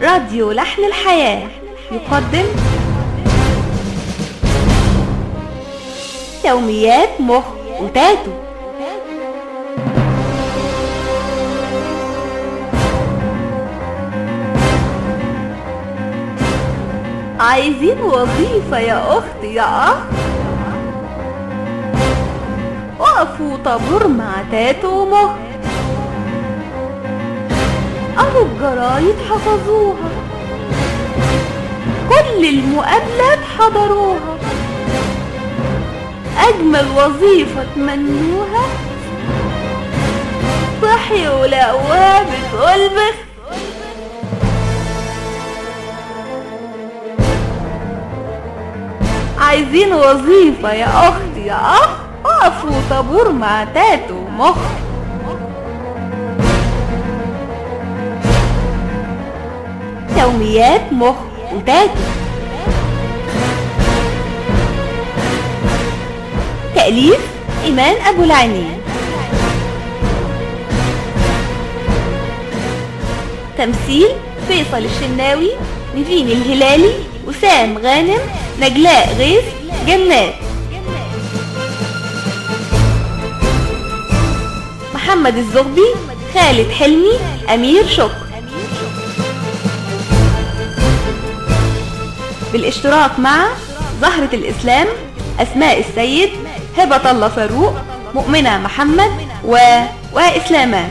راديو لحن الحياة يقدم يوميات مخ وتاتو عايزين وظيفة يا أختي يا أخ وقفوا طابور مع تاتو ومخ أهو الجرايد حفظوها كل المقابلات حضروها أجمل وظيفة تمنوها صحي ولقوها بتقول بخ عايزين وظيفة يا أختي يا أخ وقفوا طابور مع تاتو ومخ يوميات مخ وتاتو تأليف إيمان أبو العينين تمثيل فيصل الشناوي نيفين الهلالي وسام غانم نجلاء غيث جنات محمد الزغبي خالد حلمي أمير شكر بالاشتراك مع زهرة الإسلام أسماء السيد هبة الله فاروق مؤمنة محمد و... وإسلامان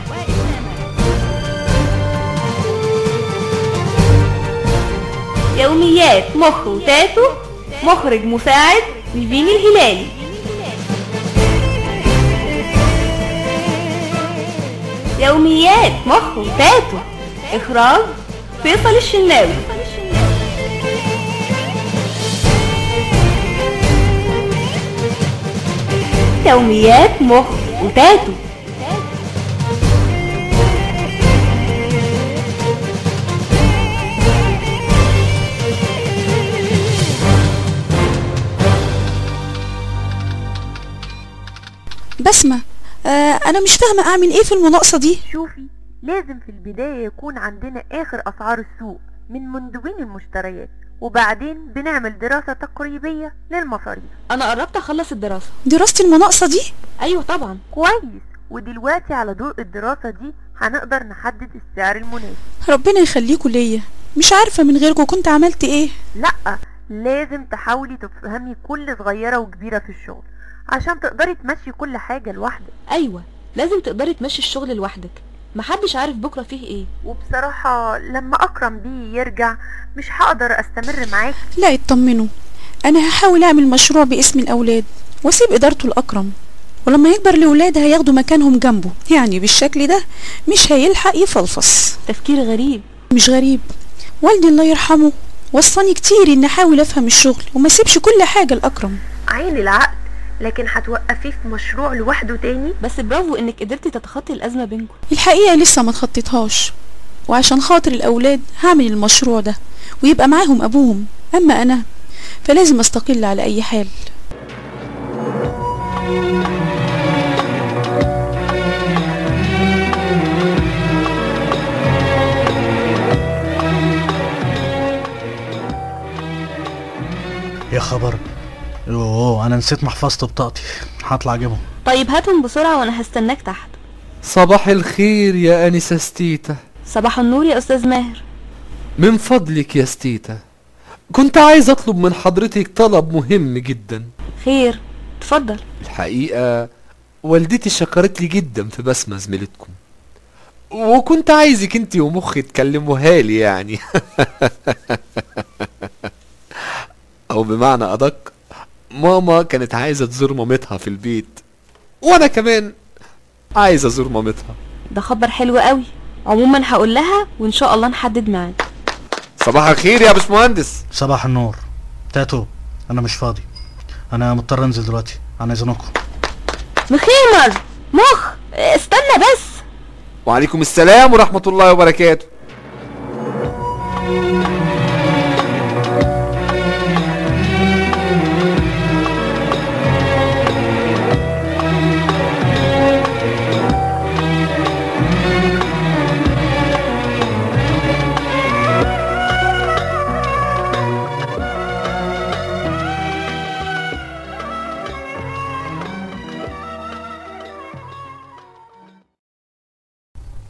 يوميات مخ وتاتو مخرج مساعد نيفين الهلالي يوميات مخ وتاتو إخراج فيصل الشناوي يوميات مخ وتاتو بسمة آه أنا مش فاهمة أعمل إيه في المناقصة دي شوفي لازم في البداية يكون عندنا آخر أسعار السوق من مندوبين المشتريات وبعدين بنعمل دراسة تقريبية للمصاريف أنا قربت أخلص الدراسة دراسة المناقصة دي أيوة طبعا كويس ودلوقتي على ضوء الدراسة دي هنقدر نحدد السعر المناسب ربنا يخليكوا ليا مش عارفة من غيركوا كنت عملت إيه لأ لازم تحاولي تفهمي كل صغيرة وكبيرة في الشغل عشان تقدري تمشي كل حاجة لوحدك أيوة لازم تقدري تمشي الشغل لوحدك محدش عارف بكرة فيه إيه وبصراحة لما أكرم بيه يرجع مش هقدر أستمر معاك لا اطمنوا أنا هحاول أعمل مشروع باسم الأولاد وأسيب إدارته لأكرم ولما يكبر الأولاد هياخدوا مكانهم جنبه يعني بالشكل ده مش هيلحق يفلفص تفكير غريب مش غريب والدي الله يرحمه وصاني كتير إن أحاول أفهم الشغل وما أسيبش كل حاجة لأكرم عين العقل لكن هتوقفيه في مشروع لوحده تاني بس برافو إنك قدرتي تتخطي الأزمة بينكم الحقيقة لسه ما تخطيتهاش وعشان خاطر الأولاد هعمل المشروع ده ويبقى معاهم أبوهم أما أنا فلازم أستقل على أي حال يا خبر اوه انا نسيت محفظة بطاقتي هطلع اجيبهم طيب هاتهم بسرعة وأنا هستناك تحت صباح الخير يا أنسة ستيتا صباح النور يا أستاذ ماهر من فضلك يا ستيتا كنت عايز أطلب من حضرتك طلب مهم جدا خير اتفضل الحقيقة والدتي شكرت لي جدا في بسمة زميلتكم وكنت عايزك انت ومخي تكلموها لي يعني او بمعنى ادق ماما كانت عايزة تزور مامتها في البيت وانا كمان عايز ازور مامتها ده خبر حلو قوي عموما هقول لها وإن شاء الله نحدد ميعاد صباح الخير يا باشمهندس صباح النور تاتو انا مش فاضي انا مضطر انزل دلوقتي عن اذنكم مخيمر مخ استنى بس وعليكم السلام ورحمة الله وبركاته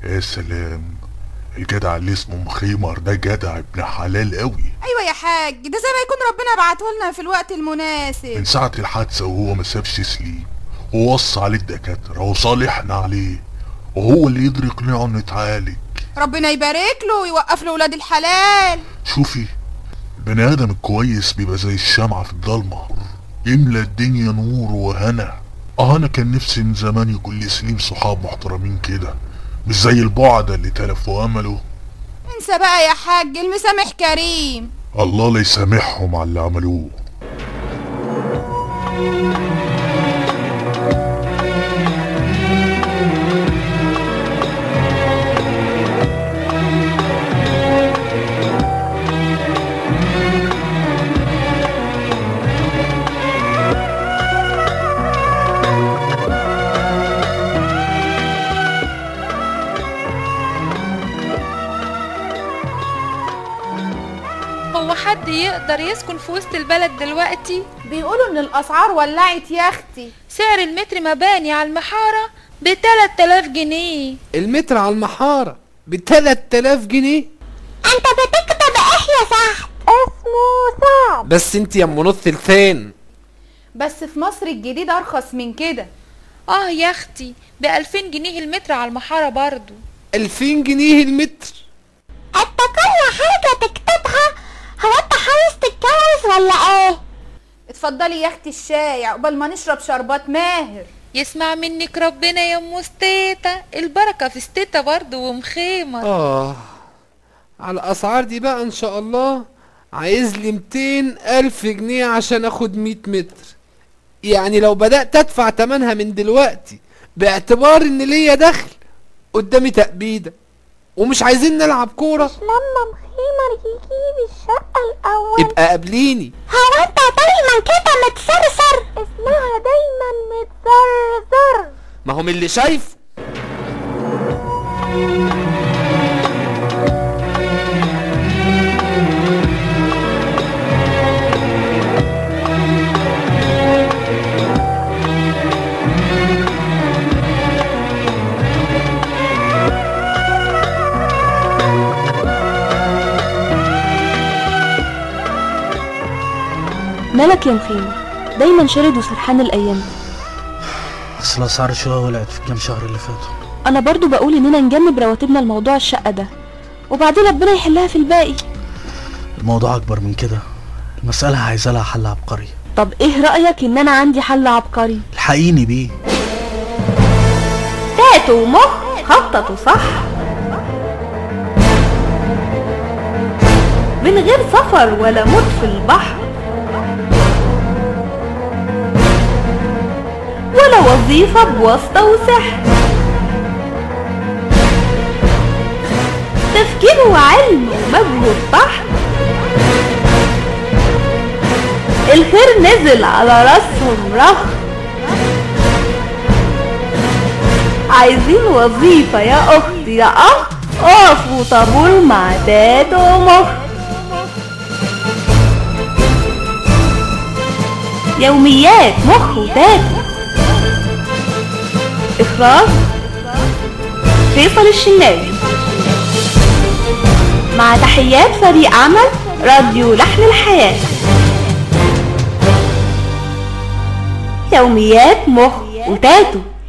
يا سلام الجدع اللي اسمه مخيمر ده جدع ابن حلال قوي ايوه يا حاج ده زي ما يكون ربنا بعته لنا في الوقت من المناسب ساعة الحادثة وهو ما سابش سليم ووصى عليه الدكاترة وصالحنا عليه وهو اللي يقدر يقنعه انه يتعالج ربنا يبارك له ويوقف له ولاد الحلال شوفي البني ادم الكويس بيبقى زي الشمعة في الضلمة يملى الدنيا نور وهنا اه انا كان نفسي من زمان يكون لي سليم صحاب محترمين كده مش زي البعدة اللي تلفوا امله انسى بقى يا حاج المسامح كريم الله لا يسامحهم على اللي عملوه هو حد يقدر يسكن في وسط البلد دلوقتي بيقولوا ان الاسعار ولعت يا اختي سعر المتر مباني على المحارة بتلات تلاف جنيه المتر على المحارة بتلات تلاف جنيه انت بتكتب ايه يا سعد اسمه سعد بس انت يا ام نص لسان بس في مصر الجديدة ارخص من كده اه يا اختي بألفين جنيه المتر على المحارة برضو ألفين جنيه المتر انت كل حاجة تكتبها هو انت عايز تتجوز ولا ايه اتفضلي يا اختي الشاي عقبال ما نشرب شربات ماهر يسمع منك ربنا يا ام ستيتا البركة في ستيتا برضو ومخيمر آه على الأسعار دي بقى إن شاء الله عايز لي 200 ألف جنيه عشان أخد 100 متر يعني لو بدأت أدفع تمنها من دلوقتي باعتبار إن ليا دخل قدامي تأبيدة ومش عايزين نلعب كورة لما مخيمر يجيب الشقة الاول يبقى قابليني هو انت دايما كده متسرسر اسمها دايما متزرزر ما هو من اللي شايفه مالك يا مخيمر دايما شارد وسرحان الايام دي. اصل الاسعار الشقق ولعت في الكام شهر اللي فاتوا انا برضو بقول اننا نجنب رواتبنا لموضوع الشقة ده وبعدين ربنا يحلها في الباقي الموضوع اكبر من كده المسألة عايزة لها حل عبقري طب ايه رأيك ان انا عندي حل عبقري الحقيني بيه تاتو ومخ خططوا صح من غير سفر ولا موت في البحر ولا وظيفة بواسطة وسحر تفكير وعلم ومجهود بحر الخير نزل على راسهم رخ عايزين وظيفة يا أختي يا أخ اقفوا طابور مع تات ومخ يوميات مخ وتاتو إخراج فيصل الشناوي مع تحيات فريق عمل راديو لحن الحياة يوميات مخ وتاتو